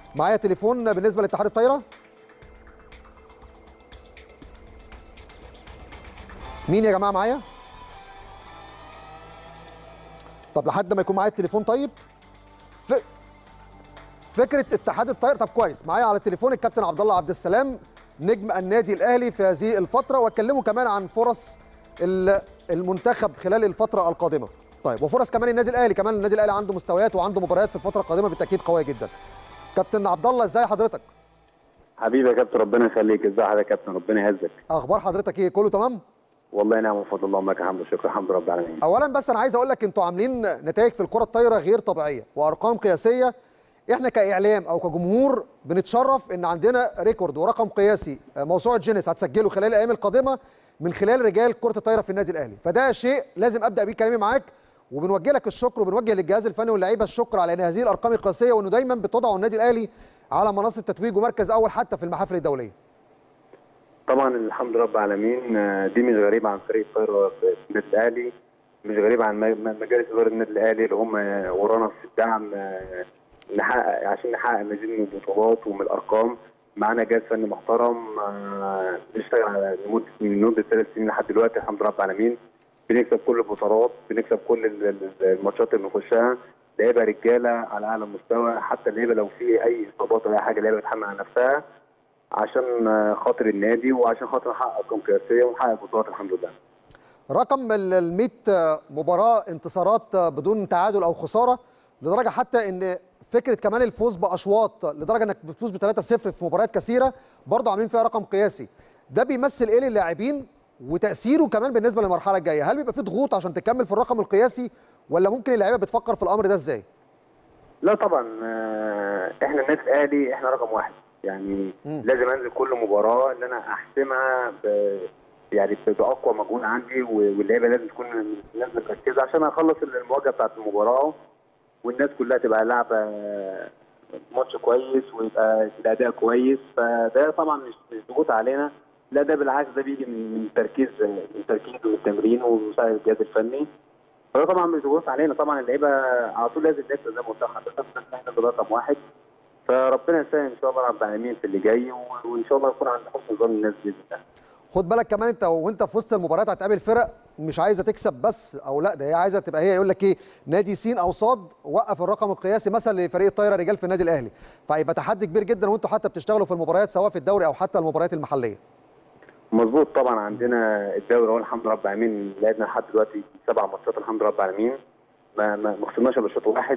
معايا تليفون بالنسبه لاتحاد الطايره مين يا جماعه معايا طب لحد ما يكون معايا التليفون طيب ف... فكره اتحاد الطايره طب كويس معايا على التليفون الكابتن عبد الله عبد السلام نجم النادي الاهلي في هذه الفتره واكلمه كمان عن فرص ال- المنتخب خلال الفتره القادمه طيب وفرص كمان النادي الاهلي كمان النادي الاهلي عنده مستويات وعنده مباريات في الفتره القادمه بالتاكيد قويه جدا كابتن عبد الله ازاي حضرتك حبيبي يا كابتن ربنا يخليك ازي حضرتك يا كابتن ربنا يعزك اخبار حضرتك ايه كله تمام والله نعم وفضل الله لك الحمد والشكر الحمد لله رب العالمين اولا بس انا عايز اقول لك انتوا عاملين نتائج في الكره الطايره غير طبيعيه وارقام قياسيه احنا كاعلام او كجمهور بنتشرف ان عندنا ريكورد ورقم قياسي آه، موسوعه جينيس هتسجله خلال الايام القادمه من خلال رجال كره الطايره في النادي الاهلي فده شيء لازم ابدا بيه كلامي معاك وبنوجه لك الشكر وبنوجه للجهاز الفني واللعيبه الشكر على ان هذه الارقام القياسيه وانه دايما بتضعوا النادي الاهلي على منصه تتويج ومركز اول حتى في المحافل الدوليه طبعا الحمد لله رب العالمين آه، دي مش غريبه عن فريق الطايره في النادي الاهلي مش غريبه عن م- مجالس اداره النادي الاهلي اللي هم ورانا في الدعم آه، نحقق عشان نحقق مزيد من البطولات ومن الارقام معانا جهاز فني محترم آه، بنشتغل على لمده من مده ثلاث سنين لحد دلوقتي الحمد لله رب العالمين بنكسب كل البطولات بنكسب كل ال- ال- الماتشات اللي بنخشها لعيبه رجاله على اعلى مستوى حتى اللعيبه لو في اي اصابات ولا اي حاجه اللعيبه بتحمل على نفسها عشان آه، خاطر النادي وعشان خاطر نحقق ارقام قياسيه ونحقق بطولات الحمد لله. رقم ال 100 مباراة انتصارات بدون تعادل أو خسارة لدرجة حتى إن فكرة كمان الفوز بأشواط لدرجة إنك بتفوز ب 3-0 في مباريات كثيرة برضه عاملين فيها رقم قياسي ده بيمثل إيه للاعبين وتأثيره كمان بالنسبة للمرحلة الجاية هل بيبقى في ضغوط عشان تكمل في الرقم القياسي ولا ممكن اللعيبة بتفكر في الأمر ده إزاي؟ لا طبعا آه، احنا النادي الاهلي احنا رقم واحد يعني مم. لازم انزل كل مباراه ان انا احسمها ب يعني ب- باقوى مجهود عندي و- واللعيبه لازم تكون لازم مركزه عشان اخلص المواجهه بتاعت المباراه والناس كلها تبقى لعبه ماتش كويس ويبقى الاداء كويس فده طبعا مش مش ضغوط علينا لا ده بالعكس ده بيجي من من تركيز من تركيز والتمرين ومساعده الجهاز الفني فده طبعا مش ضغوط علينا طبعا اللعيبه على طول لازم نكسب زي ما قلت لحضرتك احنا في رقم واحد فربنا يسهل ان شاء الله رب العالمين في اللي جاي و- وان شاء الله يكون عند حسن ظن الناس باذن الله. خد بالك كمان انت وانت في وسط المباريات هتقابل فرق مش عايزه تكسب بس او لا ده هي عايزه تبقى هي يقول لك ايه نادي سين او صاد وقف الرقم القياسي مثلا لفريق الطايره رجال في النادي الاهلي فهيبقى تحدي كبير جدا وانتوا حتى بتشتغلوا في المباريات سواء في الدوري او حتى المباريات المحليه مظبوط طبعا عندنا الدوري اهو الحمد لله رب العالمين لعبنا لحد دلوقتي سبع ماتشات الحمد لله رب العالمين ما ما ما خسرناش الا شوط واحد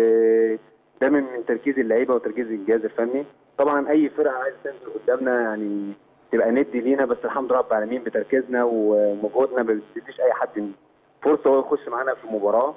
وده من من تركيز اللعيبه وتركيز الجهاز الفني طبعا اي فرقه عايزه تنزل قدامنا يعني تبقى ندي لينا بس الحمد لله رب العالمين بتركيزنا ومجهودنا ما بنديش اي حد فرصه هو يخش معانا في المباراه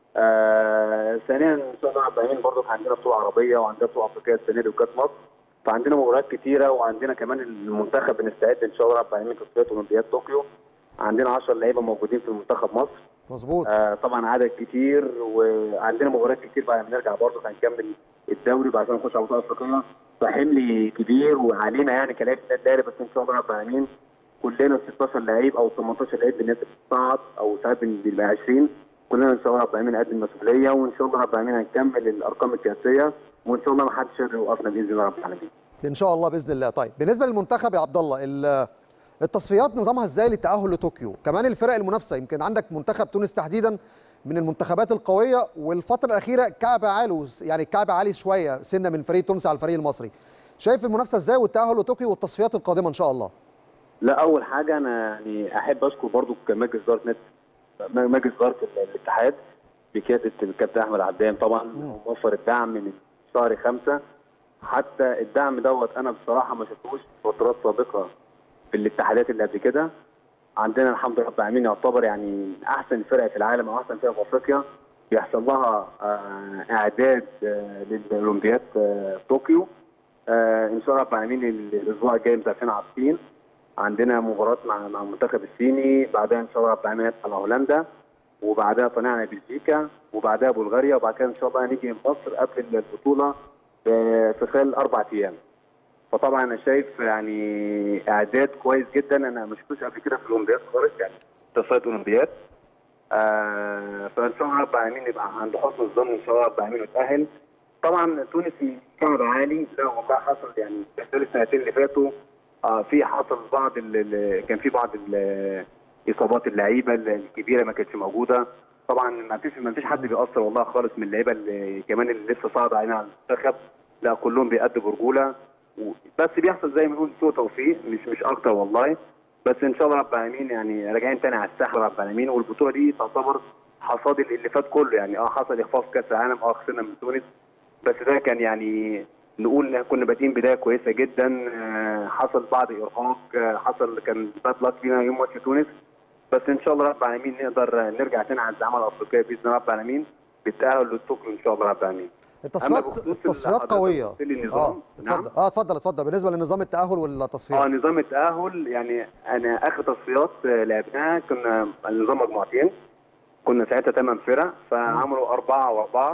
آه ثانيا ان شاء الله رب العالمين برضه عندنا بطوله عربيه وعندنا بطوله افريقيه السنه دي وكاس مصر فعندنا مباريات كتيره وعندنا كمان المنتخب بنستعد ان شاء الله رب العالمين في تصفيات اولمبياد طوكيو عندنا 10 لعيبه موجودين في منتخب مصر مظبوط آه طبعا عدد كتير وعندنا مباريات كتير بعد ما نرجع برضه هنكمل الدوري بعد ما نخش على بطوله افريقيه فحمل كبير وعلينا يعني كلاعب النادي الاهلي بس ان شاء الله رب العالمين كلنا 16 لعيب او 18 لعيب بالنسبه تصعد او ساعات بنبقى 20 كلنا ان شاء الله رب العالمين نقدم مسؤوليه وان شاء الله رب العالمين هنكمل الارقام القياسيه وان شاء الله ما حدش يقدر يوقفنا باذن الله رب العالمين. ان شاء الله باذن الله طيب بالنسبه للمنتخب يا عبد الله ال- التصفيات نظامها ازاي للتاهل لطوكيو كمان الفرق المنافسه يمكن عندك منتخب تونس تحديدا من المنتخبات القويه والفتره الاخيره كعب عالي يعني الكعب عالي شويه سنه من فريق تونس على الفريق المصري شايف المنافسه ازاي والتاهل لطوكيو والتصفيات القادمه ان شاء الله لا اول حاجه انا يعني احب اشكر برضو كمجلس اداره نت مجلس اداره الاتحاد بقياده الكابتن احمد عبدان طبعا موفر الدعم من شهر خمسة حتى الدعم دوت انا بصراحه ما شفتوش في فترات سابقه في الاتحادات اللي قبل كده عندنا الحمد لله رب العالمين يعتبر يعني احسن فرقه في العالم او احسن فرقه في افريقيا بيحصل لها آه، اعداد آه، للاولمبياد آه، طوكيو آه، ان شاء الله رب العالمين الاسبوع الجاي مسافرين على الصين عندنا مباراه مع مع المنتخب الصيني بعدها ان شاء الله رب العالمين نطلع على هولندا وبعدها طلعنا بلجيكا وبعدها بلغاريا وبعد كده ان شاء الله هنيجي مصر قبل البطوله في في خلال اربع ايام. فطبعا انا شايف يعني اعداد كويس جدا انا ما شفتوش قبل كده في الاولمبياد خالص يعني تصفيات اولمبياد. آه فان شاء الله رب العالمين يبقى عند حسن الظن ان شاء الله رب العالمين نتاهل. طبعا تونس صعد عالي لا والله حصل يعني خلال السنتين اللي فاتوا آه في حصل بعض ال- ال- كان في بعض ال- اصابات اللعيبه الكبيره ما كانتش موجوده طبعا ما فيش ما فيش حد بيأثر والله خالص من اللعيبه اللي كمان اللي لسه صاعده علينا على المنتخب لا كلهم بيأدوا برجوله و- بس بيحصل زي ما بنقول سوء توفيق مش مش اكتر والله بس ان شاء الله رب العالمين يعني راجعين تاني على الساحه رب العالمين والبطوله دي تعتبر حصاد اللي فات كله يعني اه حصل اخفاق في كاس العالم اه خسرنا من تونس بس ده كان يعني نقول إن كنا بادئين بدايه كويسه جدا آه، حصل بعض ارهاق آه، حصل كان باد لك فينا يوم ماتش تونس بس ان شاء الله رب العالمين نقدر آه، نرجع تاني على الزعامه الافريقيه باذن الله رب العالمين بالتاهل للطوكيو ان شاء الله رب العالمين التصفيات بخصوص التصفيات حضرتك قويه قلت لي النظام، اه نعم. اتفضل اه اتفضل اتفضل بالنسبه لنظام التاهل اه والتصفيات نظام التأهل يعني أنا آخر تصفيات آه، لعبناها كنا نظام مجموعتين كنا ساعتها ثمان فرق فعملوا أربعة وأربعة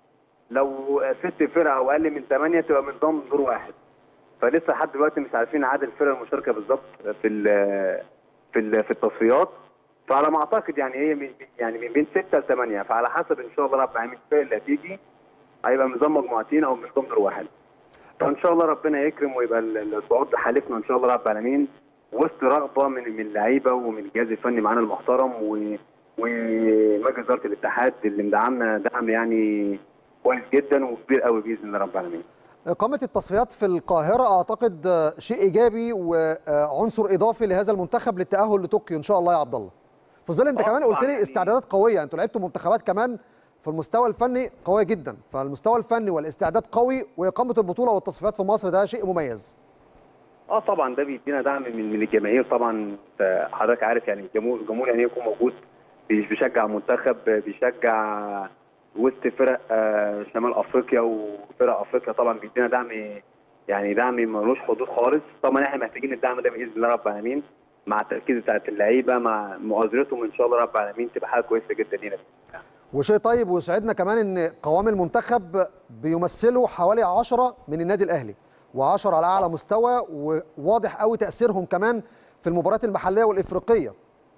لو ست فرق أو أقل من ثمانية تبقى من ضمن دور واحد فلسه لحد دلوقتي مش عارفين عدد الفرق المشاركة بالظبط في ال في ال في التصفيات فعلى ما أعتقد يعني هي من يعني من بين ستة لثمانية فعلى حسب إن شاء الله رب العالمين الفرق اللي هتيجي هيبقى نظام مجموعتين أو من ضمن دور واحد فان شاء الله ربنا يكرم ويبقى ال- الصعود حالفنا ان شاء الله رب العالمين وسط رغبه من من اللعيبه ومن الجهاز الفني معانا المحترم و ومجلس اداره الاتحاد اللي مدعمنا دعم يعني كويس جدا وكبير قوي باذن الله رب العالمين. إقامة التصفيات في القاهرة أعتقد آه، شيء إيجابي وعنصر إضافي لهذا المنتخب للتأهل لطوكيو إن شاء الله يا عبد الله. في ظل أنت آه كمان قلت طبعاً لي يعني- استعدادات قوية، أنتوا لعبتوا منتخبات كمان في المستوى الفني قوية جدا، فالمستوى الفني والاستعداد قوي وإقامة البطولة والتصفيات في مصر ده شيء مميز. اه طبعا ده بيدينا دعم من من الجماهير طبعا أنت حضرتك عارف يعني الجمهور الجمهور يعني يكون موجود بي- بيشجع منتخب بيشجع وسط فرق آه، شمال افريقيا وفرق افريقيا طبعا بيدينا دعم يعني دعم ملوش حدود خالص طبعا احنا محتاجين الدعم ده باذن الله رب العالمين مع التركيز بتاعت اللعيبه مع مؤازرتهم ان شاء الله رب العالمين تبقى حاجه كويسه جدا لينا وشيء طيب ويسعدنا كمان ان قوام المنتخب بيمثلوا حوالي 10 من النادي الاهلي و10 على اعلى مستوى وواضح قوي تاثيرهم كمان في المباريات المحليه والافريقيه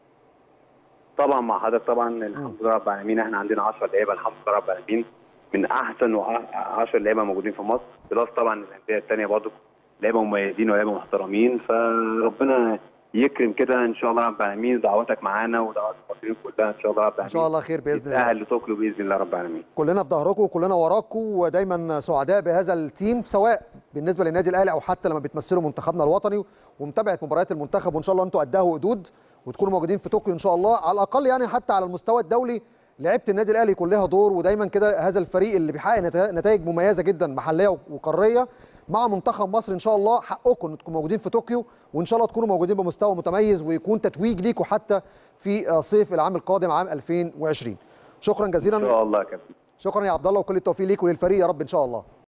طبعا مع حضرتك طبعا الحمد لله رب العالمين احنا عندنا 10 لعيبه الحمد لله رب العالمين من احسن 10 لعيبه موجودين في مصر بلس طبعا الانديه الثانيه برضه لعيبه مميزين ولعيبه محترمين فربنا يكرم كده ان شاء الله رب العالمين دعواتك معانا ودعوات المصريين كلها ان شاء الله رب العالمين ان شاء الله خير باذن الله نتاهل لطوكيو باذن الله رب العالمين كلنا في ظهركم وكلنا وراكم ودايما سعداء بهذا التيم سواء بالنسبه للنادي الاهلي او حتى لما بتمثلوا منتخبنا الوطني ومتابعه مباريات المنتخب وان شاء الله انتوا قدها وقدود وتكونوا موجودين في طوكيو ان شاء الله على الاقل يعني حتى على المستوى الدولي لعيبه النادي الاهلي يكون لها دور ودايما كده هذا الفريق اللي بيحقق نتا- نتائج مميزه جدا محليه وقاريه مع منتخب مصر ان شاء الله حقكم ان تكونوا موجودين في طوكيو وان شاء الله تكونوا موجودين بمستوى متميز ويكون تتويج ليكم حتى في آه، صيف العام القادم عام 2020 شكرا جزيلا ان شاء الله يا كابتن شكرا يا عبد الله وكل التوفيق ليك وللفريق يا رب ان شاء الله